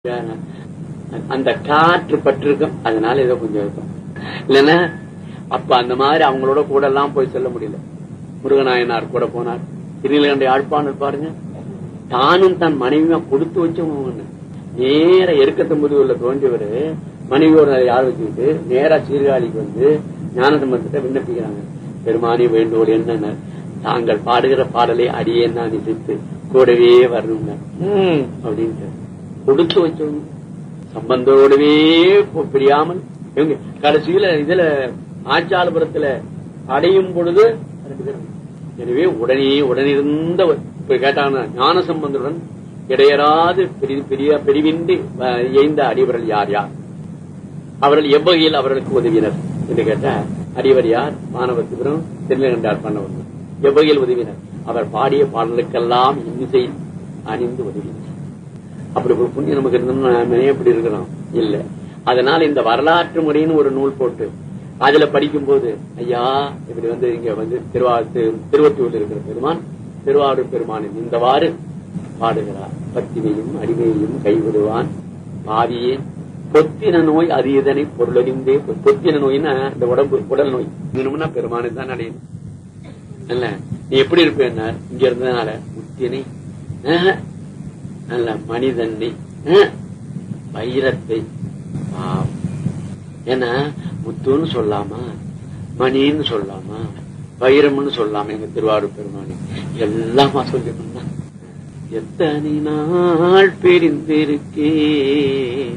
அந்த காற்று பட்டிருக்கும் அதனால ஏதோ கொஞ்சம் இருக்கும் இல்லைன்னா அப்ப அந்த மாதிரி அவங்களோட கூட எல்லாம் போய் செல்ல முடியல முருகநாயனார் கூட போனார் திருநீலகண்ட யாழ்ப்பாணர் பாருங்க தானும் தன் மனைவியா கொடுத்து வச்சவங்க நேர எருக்கத்தம்புதூர்ல தோன்றியவர் மனைவியோட யார் வச்சுக்கிட்டு நேரா சீர்காழிக்கு வந்து ஞானசம்பந்தத்தை விண்ணப்பிக்கிறாங்க பெருமானி வேண்டுகோள் என்னென்ன தாங்கள் பாடுகிற பாடலை அடியே நான் இசைத்து கூடவே வரணுங்க ம் அப்படின்ட்டு கொடுத்து வச்சவங்க சம்பந்தோடவே போ- பிரியாமல் இவங்க கடைசியில இதுல ஆச்சாலபுரத்துல அடையும் பொழுது ரெண்டு பேரும் எனவே உடனே உடனிருந்த இப்ப கேட்டாங்க ஞான சம்பந்தருடன் இடையராது பெரிய பெரிய பெரிவின்றி அஹ், எய்ந்த அடிவர்கள் யார் யார் அவர்கள் எவ்வகையில் அவர்களுக்கு உதவினர் என்று கேட்ட அடிவர் யார் மாணவத்திபுரம் திருநெல்வேண்டார் பண்ணவர் எவ்வகையில் உதவினர் அவர் பாடிய பாடலுக்கெல்லாம் இன்னிசை அணிந்து உதவினர் அப்படி ஒரு புண்ணியம் நமக்கு இருந்தோம்னா நாம ஏன் இப்படி இருக்கிறோம் இல்ல அதனால இந்த வரலாற்று முறைன்னு ஒரு நூல் போட்டு அதுல படிக்கும் போது ஐயா இப்படி வந்து இங்க வந்து திருவா திரு- திருவொற்றியூர்ல இருக்கிற பெருமான் திருவாரூர் பெருமானின் இந்தவாறு பாடுகிறார் பத்தினையும் அடிமையையும் கைவிடுவான் பாவியே பொத்தின நோய் அது இதனை பொருளறிந்தே பொ- பொத்தின நோய்னா இந்த உடம்பு உடல் நோய் வேணும்னா பெருமானை தான் அடையணும் இல்ல நீ எப்படி இருப்பேன்னா இங்க இருந்ததுனால முத்தினை ஆஹ், நல்ல மனிதனை ஆஹ், வைரத்தை பாவம். ஏன்னா முத்துன்னு சொல்லாமா மணின்னு சொல்லாமா வைரம்னு சொல்லாம எங்க திருவாரூர் பெருமானி எல்லாமா சொல்லணும்னா எத்தனை நாள் பிரிந்திருக்கேன்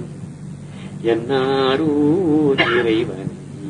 என்னாரூ இறைவனே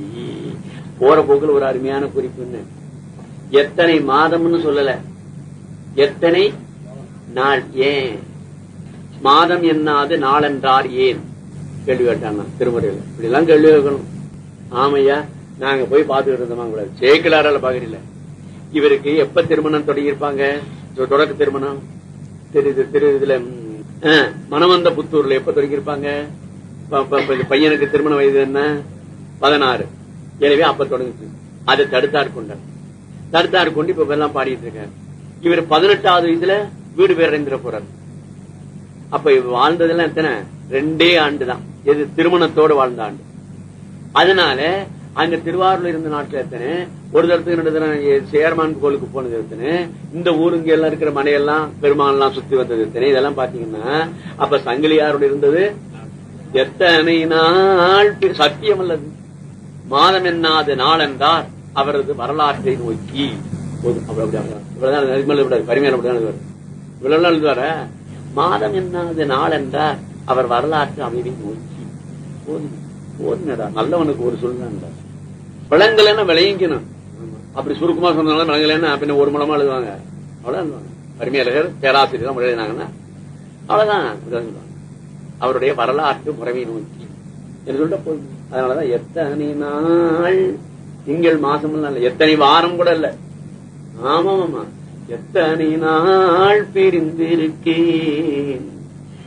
போற போக்குல ஒரு அருமையான குறிப்புன்னு எத்தனை மாதம்னு சொல்லல எத்தனை நாள் ஏன் மாதம் என்னாது நாளென்றார் ஏன் கேள்வி கேட்டாங்க திருமுறையில இப்படி எல்லாம் கேள்வி கேட்கணும் ஆமையா நாங்க போய் பார்த்துக்கிட்டு இருந்தோமா கூடாது சேக்கிலாரால பாக்குறீங்கள இவருக்கு எப்ப திருமணம் தொடங்கியிருப்பாங்க தொ- தொடக்க திருமணம் திரு இது- திரு இதுல ம், ஆ, மணவந்த புத்தூர்ல எப்ப தொடங்கியிருப்பாங்க ப- ப- ப- பையனுக்கு திருமண வயது என்ன பதினாறு எனவே அப்ப தொடங்குச்சு அதை தடுத்தார் கொண்டார் தடுத்தார் கொண்டு இப்ப எல்லாம் பாடிட்டு இருக்காரு இவர் பதினெட்டாவது வயசுல வீடு பேர் அடைந்துட போறார் அப்ப இவர் வாழ்ந்ததெல்லாம் எத்தனை ரெண்டே ஆண்டு தான் எது திருமணத்தோடு வாழ்ந்த ஆண்டு அதனால அங்க திருவாரூர்ல இருந்த நாட்டுல எத்தனை ஒரு தரத்துக்கு ரெண்டு தரம் ஏ- சேர்மான் கோளுக்கு போனது எத்தனை இந்த ஊருங்க எல்லாம் இருக்கிற மனையெல்லாம் பெருமாள் எல்லாம் சுத்தி வந்தது எத்தனை இதெல்லாம் பாத்தீங்கன்னா அப்ப சங்கிலியாரோட இருந்தது எத்தனை நாள் பி- சத்தியம் அல்லது மாதம் என்னாது நாள் என்றார் அவரது வரலாற்றை நோக்கி போதும் அப்படி அப்படி அப்படி. இவ்வளவுதான் நரிமலை விடாது பரிமையில அப்படிதான் எழுதுவார் இவ்வளவு நாள் எழுதுவார மாதம் என்னாது நாள் என்றார் அவர் வரலாற்று அமைவை நோக்கி போதும் போதுங்கடா நல்லவனுக்கு ஒரு சொல்லுங்க விளங்கலைன்னா விளையிக்கணும் அப்படி சுருக்கமா சொன்னாலும் விளங்கலைன்னா பின்ன ஒரு மூலமா எழுதுவாங்க அவ்வளவுதான் எழுதுவாங்க பரிமையாளர் பேராசிரியர் தான் எழுதினாங்கன்னா அவ்வளவுதான் இதான் எழுதுவாங்க. அவருடைய வரலாற்று முறைமை நோக்கி என்று சொல்லிட்டு போதும் அதனாலதான் எத்தனை நாள் திங்கள் மாசம் இல்ல எத்தனை வாரம் கூட இல்ல ஆமா ஆமா எத்தனை நாள் பிரிந்திருக்கேன்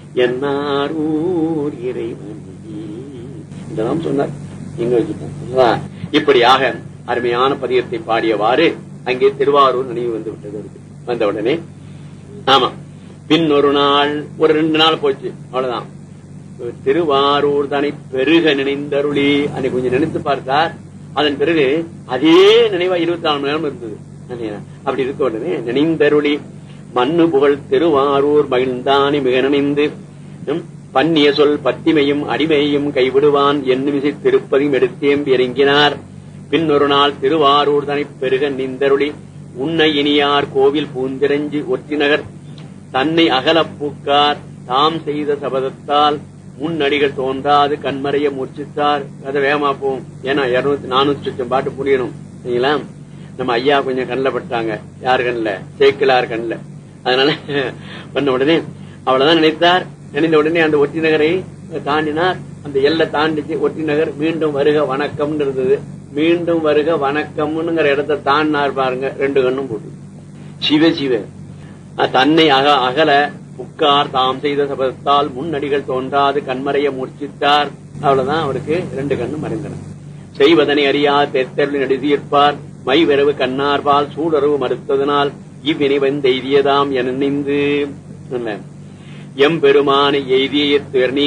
என்னாரூர் இறைவனே இதெல்லாம் சொன்னார் எங்க வச்சுட்டோம் அல்லவா? இப்படியாக அருமையான பதியத்தை பாடியவாறு அங்கே திருவாரூர் நினைவு வந்து விட்டது அவருக்கு. வந்த உடனே ஆமா பின் ஒரு நாள் ஒரு ரெண்டு நாள் போச்சு அவ்வளவுதான் திருவாரூர் தனை பெருக நினைந்தருளி அன்னைக்கு கொஞ்சம் நினைத்து பார்த்தார் அதன் பிறகு அதே நினைவா இருபத்தி நாலு மணி நேரம் இருந்தது இல்லையா? அப்படி இருக்க உடனே நினைந்தருளி மண்ணு புகழ் திருவாரூர் மகிழ்ந்தானி மிக நினைந்து ம், பன்னிய சொல் பத்திமையும் அடிமையும் கைவிடுவான் என்னுமிசை திருப்பதியும் எடுத்தேம்பி இறங்கினார் பின் ஒரு நாள் திருவாரூர் தனை பெருக நிந்தருளி உன்னை இனியார் கோவில் பூந்திரஞ்சு ஒற்றிநகர் தன்னை அகலப் பூக்கார் தாம் செய்த சபதத்தால் முன்னடிகள் தோன்றாது கண்மறைய முற்சித்தார் அதை வேகமா போகும் ஏன்னா இருநூத்தி நானூத்தி சுத்தம் பாட்டு புரியணும் சரிங்களா நம்ம ஐயா கொஞ்சம் கண்ணில் பட்டாங்க யார் கண்ணில் சேக்கிலார் கண்ணில் அதனால பண்ண உடனே அவ்வளவுதான் நினைத்தார் நினைந்த உடனே அந்த ஒட்டி நகரை தாண்டினார் அந்த எல்லை தாண்டிச்சு ஒட்டி நகர் மீண்டும் வருக வணக்கம்னு இருந்தது மீண்டும் வருக வணக்கம்னுங்கிற இடத்தை தாண்டினார் பாருங்க ரெண்டு கண்ணும் போட்டு சிவ சிவ அஹ் தன்னை அக அகல புக்கார் தாம் செய்த சபதத்தால் முன்னடிகள் தோன்றாது கண்மறைய முற்சித்தார் அவ்வளவுதான் அவருக்கு ரெண்டு கண்ணும் மறைந்தன செய்வதனை அறியா தெத்தருள் நடுதியிருப்பார் மை விரவு கண்ணார்பால் சூடரவு மறுத்ததனால் இவ்வினை வந்தெய்தியதாம் என நினைந்து எம்பெருமானை எய்திய துயர்